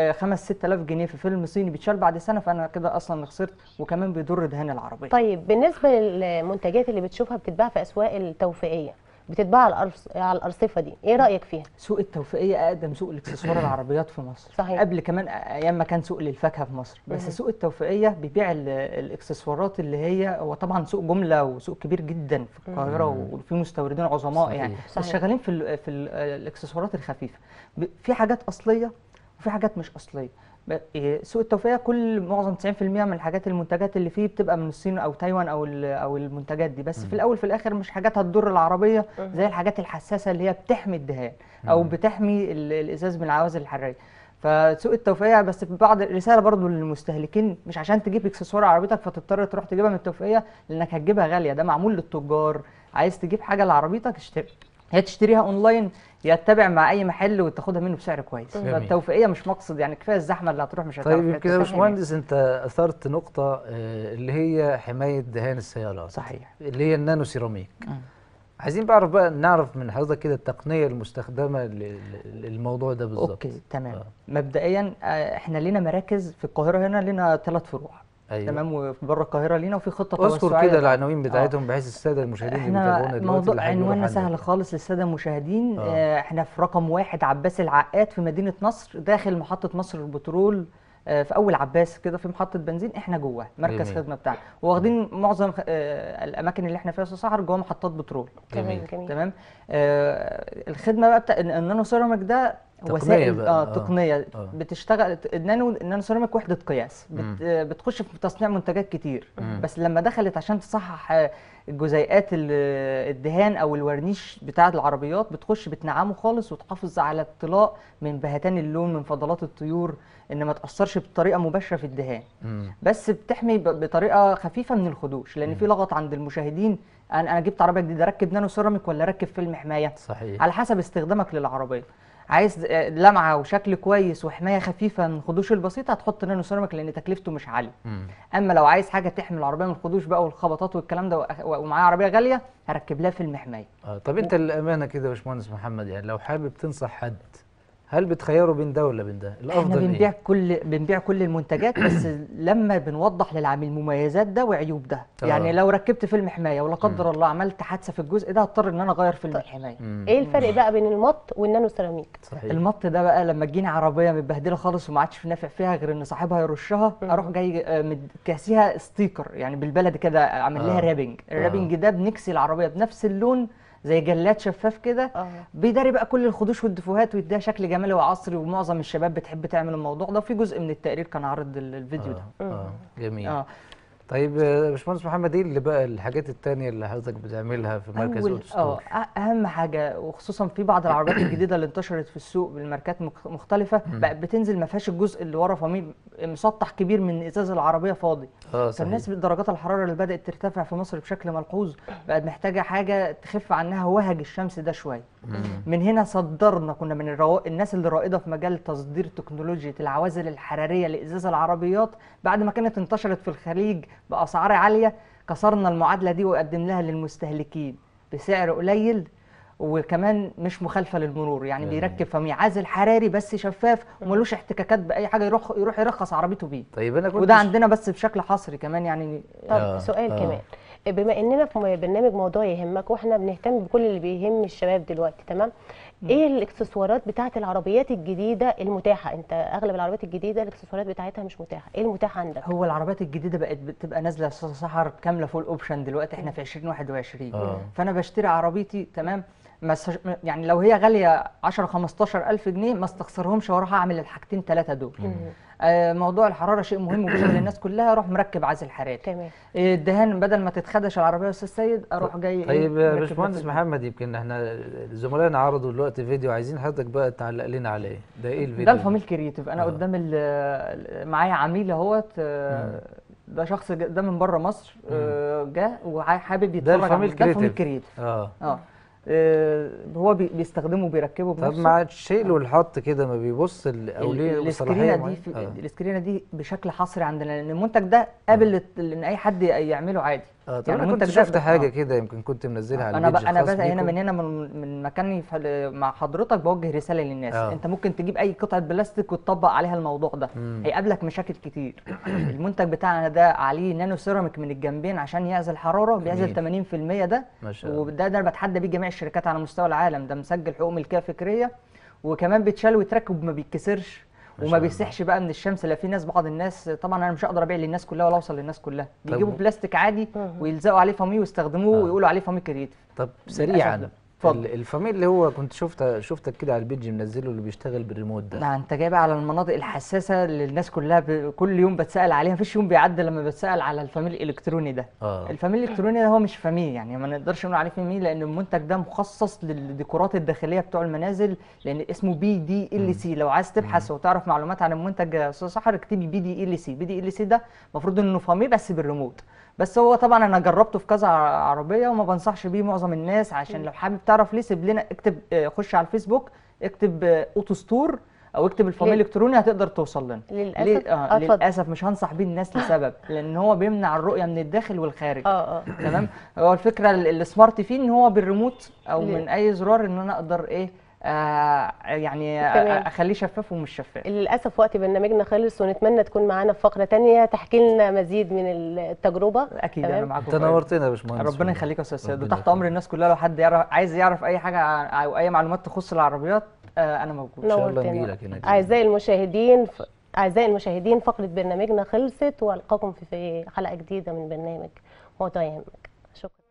5 6000 جنيه في فيلم صيني بيتشال بعد سنه فانا كده اصلا خسرت وكمان بيضر دهان العربيه طيب بالنسبه للمنتجات اللي بتشوفها بتتباع في اسواق التوفيقيه بتتباع على الأرص- على الارصفه دي ايه رايك فيها سوق التوفيقية أقدم سوق الاكسسوار العربيات في مصر صحيح. قبل كمان أيام ما كان سوق للفاكهة في مصر بس مهم. سوق التوفيقية بيبيع ال- الإكسسوارات اللي هي هو طبعا سوق جملة وسوق كبير جدا في القاهرة وفي مستوردين عظماء صحيح. يعني بس صحيح. شغالين في ال في ال الإكسسوارات الخفيفة ب- في حاجات أصلية وفي حاجات مش أصلية ب- إيه، سوق التوفيقية كل معظم 90% من الحاجات المنتجات اللي فيه بتبقى من الصين أو تايوان أو ال- أو المنتجات دي بس في الأول في الآخر مش حاجات هتضر العربية زي الحاجات الحساسة اللي هي بتحمي الدهان أو بتحمي ال- الإزاز من العوازل الحرارية فسوق التوفيقية بس بعض رسالة برضو للمستهلكين مش عشان تجيب اكسسوار عربيتك فتضطر تروح تجيبها من التوفيقية لأنك هتجيبها غالية ده معمول للتجار عايز تجيب حاجة لعربيتك اشتري يا تشتريها اونلاين يا تتابع مع اي محل وتاخدها منه بسعر كويس جميل. فالتوفيقيه مش مقصد يعني كفايه الزحمه اللي هتروح مش هتعرف طيب يمكن يا تتابع. باشمهندس انت اثرت نقطه آه، اللي هي حمايه دهان السيارات صحيح اللي هي النانو سيراميك مم. عايزين بعرف بقى نعرف من حضرتك كده التقنيه المستخدمه لل- للموضوع ده بالظبط اوكي تمام آه. مبدئيا آه، احنا لينا مراكز في القاهره هنا لينا ثلاث فروع ايوه تمام وفي بره القاهره لينا وفي خطه اذكر توسعيه كده العناوين بتاعتهم بحيث الساده المشاهدين اللي بيتابعونا احنا دلوقتي موضوع اللي هيجوا عنواننا يروحوا سهل عندك. خالص للساده المشاهدين آه. اه احنا في رقم واحد عباس العقاد في مدينه نصر داخل محطه مصر البترول آه، في اول عباس كده في محطه بنزين احنا جواه مركز جميل. خدمه بتاعنا واخدين معظم آه، الاماكن اللي احنا فيها في سحر جوه محطات بترول جميل. تمام جميل تمام آه الخدمه بقى بتاع النانو سيراميك ده تقنية وسائل بقى، اه آه. تقنيه آه. بتشتغل النانو النانو سيراميك وحده قياس مم. بت آه، بتخش في تصنيع منتجات كتير مم. بس لما دخلت عشان تصحح آه، جزيئات ال- آه، الدهان او الورنيش بتاع العربيات بتخش بتنعمه خالص وتحافظ على اطلاء من بهتان اللون من فضلات الطيور ان ما تاثرش بطريقه مباشره في الدهان مم. بس بتحمي ب- بطريقه خفيفه من الخدوش لان في لغط عند المشاهدين انا انا جبت عربيه جديده اركب نانو سيراميك ولا اركب فيلم حمايه صحيح على حسب استخدامك للعربيه عايز آه، لمعه وشكل كويس وحمايه خفيفه من الخدوش البسيطه هتحط نانو سيراميك لان تكلفته مش عاليه مم. اما لو عايز حاجه تحمي العربيه من الخدوش بقى والخبطات والكلام ده وأخ- ومعايا عربيه غاليه هركب لها فيلم حمايه آه. طب انت للامانه كده يا باشمهندس محمد يعني لو حابب تنصح حد هل بتخيره بين ده ولا بين ده احنا الافضل بنبيع ايه كل بنبيع كل المنتجات بس لما بنوضح للعميل مميزات ده وعيوب ده آه. يعني لو ركبت فيلم حمايه ولا قدر الله عملت حادثه في الجزء ده هضطر ان انا اغير فيلم الحمايه مم. ايه الفرق بقى بين المط والنانو سيراميك صحيح المط ده بقى لما تجيني عربيه متبهدله خالص وما عادش نافع فيها غير ان صاحبها يرشها اروح جاي آه، مد- كاسيها ستيكر يعني بالبلدي كده اعمل لها آه. رابنج الرابنج ده بنكسي العربيه بنفس اللون زي جلاد شفاف كده اه بيداري بقى كل الخدوش والدفوهات ويديها شكل جمالي وعصري ومعظم الشباب بتحب تعمل الموضوع ده وفي جزء من التقرير كان عارض ال- الفيديو ده آه. آه. جميل اه طيب آه، باشمهندس محمد ايه اللي بقى الحاجات التانية اللي حضرتك بتعملها في مركز أول اوتو اه ستور أ- اهم حاجه وخصوصا في بعض العربيات الجديده اللي انتشرت في السوق بالماركات مخ- مختلفه بقت بتنزل ما فيهاش الجزء اللي ورا فمين مسطح كبير من ازاز العربيه فاضي اه صحيح فالناس بدرجات الحراره اللي بدات ترتفع في مصر بشكل ملحوظ بقت محتاجه حاجه تخف عنها وهج الشمس ده شويه من هنا صدرنا كنا من الرو... الناس اللي رائده في مجال تصدير تكنولوجيا العوازل الحراريه لازاز العربيات بعد ما كانت انتشرت في الخليج باسعار عاليه كسرنا المعادله دي وقدمناها للمستهلكين بسعر قليل وكمان مش مخالفه للمرور يعني جميل. بيركب فمي عازل حراري بس شفاف وملوش احتكاكات باي حاجه يروح يروح يرخص عربيته بيه طيب انا كنت وده عندنا بس بشكل حصري كمان يعني طب آه، سؤال آه. كمان بما اننا في م- برنامج موضوع يهمك واحنا بنهتم بكل اللي بيهم الشباب دلوقتي تمام ايه الاكسسوارات بتاعه العربيات الجديده المتاحه انت اغلب العربيات الجديده الاكسسوارات بتاعتها مش متاحه ايه المتاح عندك هو العربيات الجديده بقت بتبقى نازله سحر كامله فول اوبشن دلوقتي احنا في 2021 آه. فانا بشتري عربيتي تمام ما استش- يعني لو هي غاليه 10 15 الف جنيه ما استخسرهمش واروح اعمل الحاجتين ثلاثه دول آه موضوع الحراره شيء مهم وبيشغل الناس كلها اروح مركب عازل حراري تمام آه، الدهان بدل ما تتخدش العربيه يا استاذ سيد اروح جاي إيه، طيب يا مركب باشمهندس نفس محمد يمكن احنا زملائنا عرضوا دلوقتي فيديو عايزين حضرتك بقى تعلق لنا عليه ده ايه الفيديو ده الفاميل كرييتيف انا آه. قدام ال- معايا عميل اهوت آه، ده شخص جا- ده من بره مصر آه، جه وحابب يتفرج الفاميل على- ده الفاميل كرييتيف. كرييتيف اه اه آه، هو بي- بيستخدمه وبيركبه طب بنفسه مع الشيل والحط كده ما بيبص ال- او ال- ليه السكرينه صلاحيه دي معينة؟ في آه. السكرينه دي بشكل حصري عندنا لان المنتج ده قابل لت- ان اي حد يعمله عادي اه طب يعني انا كنت المنتج ده شفت ب- حاجه آه. كده يمكن كنت منزلها على انا البيج بقى انا الخاص بقى هنا بيكم. من هنا من من مكاني في- مع حضرتك بوجه رساله للناس آه. انت ممكن تجيب اي قطعه بلاستيك وتطبق عليها الموضوع ده مم. هيقابلك مشاكل كتير المنتج بتاعنا ده عليه نانو سيراميك من الجنبين عشان يعزل حراره بيعزل 80% ده ما شاء الله وده ده انا بتحدى بيه جميع الشركات على مستوى العالم ده مسجل حقوق ملكيه فكريه وكمان بيتشال ويتركب وما بيتكسرش ما شاء وما الله. بيسيحش بقى من الشمس لا في ناس بعض الناس طبعا انا مش هقدر ابيع للناس كلها ولا اوصل للناس كلها بيجيبوا و- بلاستيك عادي مم. ويلزقوا عليه فامي ويستخدموه آه. ويقولوا عليه فامي كريتيف طب للأسف سريعا ده. اتفضل. ال- الفاميل اللي هو كنت شفت شفتك كده على البيج منزله اللي بيشتغل بالريموت ده ده انت جايب على المناطق الحساسه اللي الناس كلها ب... كل يوم بتسال عليها مفيش يوم بيعدي لما بتسال على الفاميل الالكتروني ده اه الفاميل الالكتروني ده هو مش فاميل يعني ما نقدرش نقول عليه فاميل لان المنتج ده مخصص للديكورات الداخليه بتوع المنازل لان اسمه بي دي ال سي لو عايز تبحث وتعرف معلومات عن المنتج يا استاذ سحر اكتبي بي دي ال سي بي دي ال سي ده المفروض انه فاميل بس بالريموت بس هو طبعا انا جربته في كذا ع- عربيه وما بنصحش بيه معظم الناس عشان لو حابب تعرف ليه سيب لنا اكتب آه، خش على الفيسبوك اكتب آه، اوتو ستور او اكتب الفاميل ليه؟ الالكتروني هتقدر توصل لنا للاسف ليه؟ آه آه، اتفضل. للاسف مش هنصح بيه الناس لسبب لان هو بيمنع الرؤيه من الداخل والخارج اه اه تمام هو الفكره ال- السمارت فيه ان هو بالريموت او ليه؟ من اي زرار ان انا اقدر ايه آه يعني تمام. آه اخليه شفاف ومش شفاف للاسف وقت برنامجنا خلص ونتمنى تكون معانا في فقره تانية تحكي لنا مزيد من التجربه اكيد تمام. انا معاكم انت في أي وقت. نورتنا يا باشمهندس ربنا والله. يخليك يا استاذ سيد ربنا وتحت يخليك. امر الناس كلها لو حد يعرف عايز يعرف اي حاجه عن- او اي معلومات تخص العربيات آه انا موجود ان شاء الله نورتنا. نجيلك هنا اعزائي المشاهدين ف... اعزائي المشاهدين فقره برنامجنا خلصت والقاكم في- في حلقه جديده من برنامج موضوع يهمك شكرا